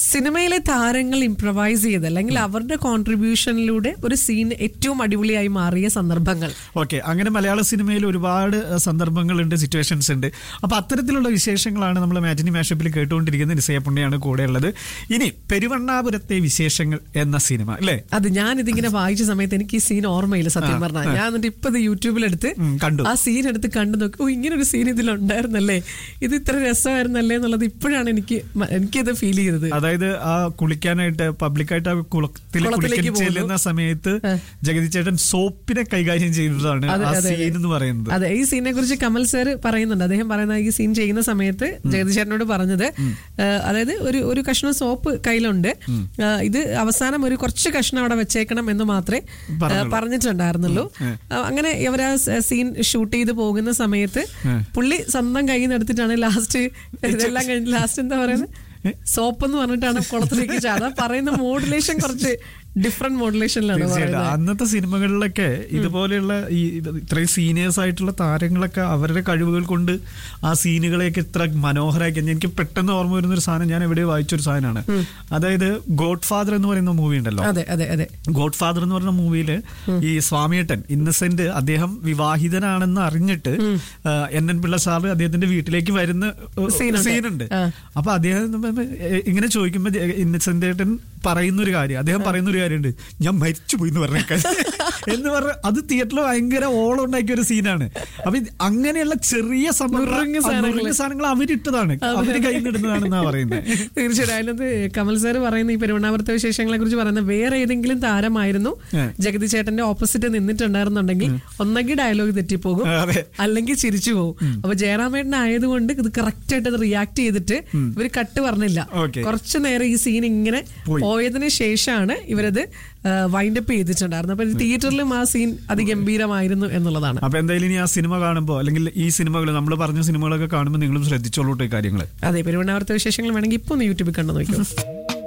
സിനിമയിലെ താരങ്ങൾ ഇംപ്രവൈസ് ചെയ്ത് അല്ലെങ്കിൽ അവരുടെ കോൺട്രിബ്യൂഷനിലൂടെ ഒരു സീൻ ഏറ്റവും അടിപൊളിയായി മാറിയ സന്ദർഭങ്ങൾ ഓക്കെ അങ്ങനെ മലയാള സിനിമയിൽ ഒരുപാട് അഹ്, സന്ദർഭങ്ങളുണ്ട് സിറ്റുവേഷൻസ് ഉണ്ട് അപ്പൊ അത്തരത്തിലുള്ള വിശേഷങ്ങളാണ് നമ്മൾ മാറ്റിനി മാഷപ്പിൽ കേട്ടുകൊണ്ടിരിക്കുന്നത് നിസയ പുണ്യാണ് കൂടെ ഉള്ളത് ഇനി പെരുവണ്ണാപുരത്തെ വിശേഷങ്ങൾ എന്ന സിനിമ അല്ലേ അത് ഞാൻ ഇതിങ്ങനെ വായിച്ച സമയത്ത് എനിക്ക് ഈ സീൻ ഓർമ്മയില്ല സത്യം പറഞ്ഞാൽ ഞാൻ എന്നിട്ട് ഇപ്പൊ ഇത് യൂട്യൂബിലെടുത്ത് ഉം, കണ്ടു. ആ സീൻ എടുത്ത് കണ്ടു നോക്കി ഓ ഇങ്ങനെ ഒരു സീൻ ഇതിലുണ്ടായിരുന്നല്ലേ ഇത് ഇത്ര രസമായിരുന്നല്ലേ എന്നുള്ളത് ഇപ്പോഴാണ് എനിക്ക് മ- എനിക്കത് ഫീൽ ചെയ്തത് അതായത് ആ കുളിക്കാനായിട്ട് പബ്ലിക്കായിട്ട് ആ കുളത്തിൽ കുളത്തിലേക്ക് കുളിക്കാൻ ചെല്ലുന്ന സമയത്ത് ജഗതി ചേട്ടൻ സോപ്പിനെ കൈകാര്യം ചെയ്തതാണ് അതെ, ആ അതെ, സീൻ എന്ന് പറയുന്നത് അതെ ഈ സീനെ കുറിച്ച് കമൽ സർ പറയുന്നുണ്ട് അദ്ദേഹം പറയുന്ന ഈ സീൻ ചെയ്യുന്ന സമയത്ത് ജഗദീശേട്ടനോട് പറഞ്ഞത് ആ, അതായത് ഒരു ഒരു കഷ്ണം സോപ്പ് കയ്യിലുണ്ട് ആ, ഇത് അവസാനം ഒരു കുറച്ച് കഷ്ണം അവിടെ വെച്ചേക്കണം എന്ന് മാത്രമേ ആ, പറഞ്ഞുള്ളൂ. പറഞ്ഞിട്ടുണ്ടായിരുന്നുള്ളൂ ആ, അങ്ങനെ ഇവർ ആ സീൻ ഷൂട്ട് ചെയ്ത് പോകുന്ന സമയത്ത് പുള്ളി സ്വന്തം കയ്യിൽ നിന്ന് എടുത്തിട്ടാണ് ലാസ്റ്റ് ഇതെല്ലാം കഴിഞ്ഞ് ലാസ്റ്റ് എന്താ പറയുന്നത് സോപ്പ് എന്ന് പറഞ്ഞിട്ടാണ് കുളത്തിലേക്ക് ചാടാ പറയുന്ന മോഡുലേഷൻ കുറച്ച് ഡിഫറെന്റ് മോഡുലേഷനിലാണ് തീർച്ചയായിട്ടും പറയുന്നത് അന്നത്തെ സിനിമകളിലൊക്കെ ഇതുപോലെയുള്ള ഈ ഇത്രയും സീനിയേഴ്സ് ആയിട്ടുള്ള താരങ്ങളൊക്കെ അവരുടെ കഴിവുകൾ കൊണ്ട് ആ സീനുകളെയൊക്കെ ഇത്ര മനോഹരമാക്കി എനിക്ക് പെട്ടെന്ന് ഓർമ്മ വരുന്ന ഒരു സാധനം ഞാൻ എവിടെ വായിച്ചൊരു സാധനമാണ് അതായത് ഗോഡ് ഫാദർ എന്ന് പറയുന്ന മൂവി ഉണ്ടല്ലോ അതെ അതെ അതെ ഗോഡ് ഫാദർ എന്ന് പറഞ്ഞ മൂവിയില് ഈ സ്വാമിയേട്ടൻ ഇന്നസെന്റ് അദ്ദേഹം വിവാഹിതനാണെന്ന് അറിഞ്ഞിട്ട് ആ, എൻ എൻ പിള്ള സാറ് അദ്ദേഹത്തിന്റെ വീട്ടിലേക്ക് വരുന്ന Scene ഉണ്ട്. സീനുണ്ട് ആ. അപ്പൊ അദ്ദേഹം ഇങ്ങനെ ചോദിക്കുമ്പോ ഇന്നസെന്റ് ഏട്ടൻ പറയുന്ന ഒരു കാര്യം അദ്ദേഹം പറയുന്ന ഒരു കാര്യമുണ്ട് ഞാൻ മരിച്ചുപോയി എന്ന് പറഞ്ഞേക്കാൻ എന്ന് പറഞ്ഞ അത് തിയേറ്ററിൽ ഭയങ്കര ഓളം ഉണ്ടാക്കിയ ഒരു സീനാണ് അപ്പൊ ഇത് അങ്ങനെയുള്ള ചെറിയ സംഭവങ്ങൾ നുറുങ്ങ് ആ, സാധനങ്ങള്. നുറുങ്ങ് സാധനങ്ങൾ അവരിട്ടതാണ് അവര് കയ്യിലിടുന്നതാണെന്നാ പറയുന്നത് തീർച്ചയായിട്ടും അതിനകത്ത് കമൽ സാർ പറയുന്ന ഈ പെരുവണ്ണാപുരത്തെ വിശേഷങ്ങളെ കുറിച്ച് പറയുന്ന വേറെ ഏതെങ്കിലും താരമായിരുന്നു ഏ. ജഗതി ചേട്ടന്റെ ഓപ്പോസിറ്റ് നിന്നിട്ടുണ്ടായിരുന്നുണ്ടെങ്കിൽ ഒന്നെങ്കിൽ ഡയലോഗ് തെറ്റിപ്പോകും അതെ. അല്ലെങ്കിൽ ചിരിച്ചു പോകും അപ്പൊ ജയറാമേട്ടൻ ആയതുകൊണ്ട് ഇത് കറക്റ്റ് ആയിട്ട് അത് റിയാക്ട് ചെയ്തിട്ട് ഇവര് കട്ട് പറഞ്ഞില്ല Okay. കുറച്ചു നേരം ഈ സീൻ ഇങ്ങനെ പോയി. പോയതിന് ശേഷമാണ് ഇവരത് വൈൻഡപ്പ് ചെയ്തിട്ടുണ്ടായിരുന്നത് അപ്പൊ തിയേറ്ററിലും ആ സീൻ അതിഗംഭീരമായിരുന്നു എന്നുള്ളതാണ് അപ്പൊ എന്തായാലും ഇനി ആ സിനിമ കാണുമ്പോൾ അല്ലെങ്കിൽ ഈ സിനിമകൾ നമ്മൾ പറഞ്ഞ സിനിമകളൊക്കെ കാണുമ്പോൾ നിങ്ങളും ശ്രദ്ധിച്ചോളൂ കേട്ടോ ഈ കാര്യങ്ങൾ അതെ പെരുവണ്ണാപുരത്തെ വിശേഷങ്ങൾ വേണമെങ്കിൽ ഇപ്പൊ ഒന്ന് യൂട്യൂബിൽ കണ്ടു നോക്കിയോ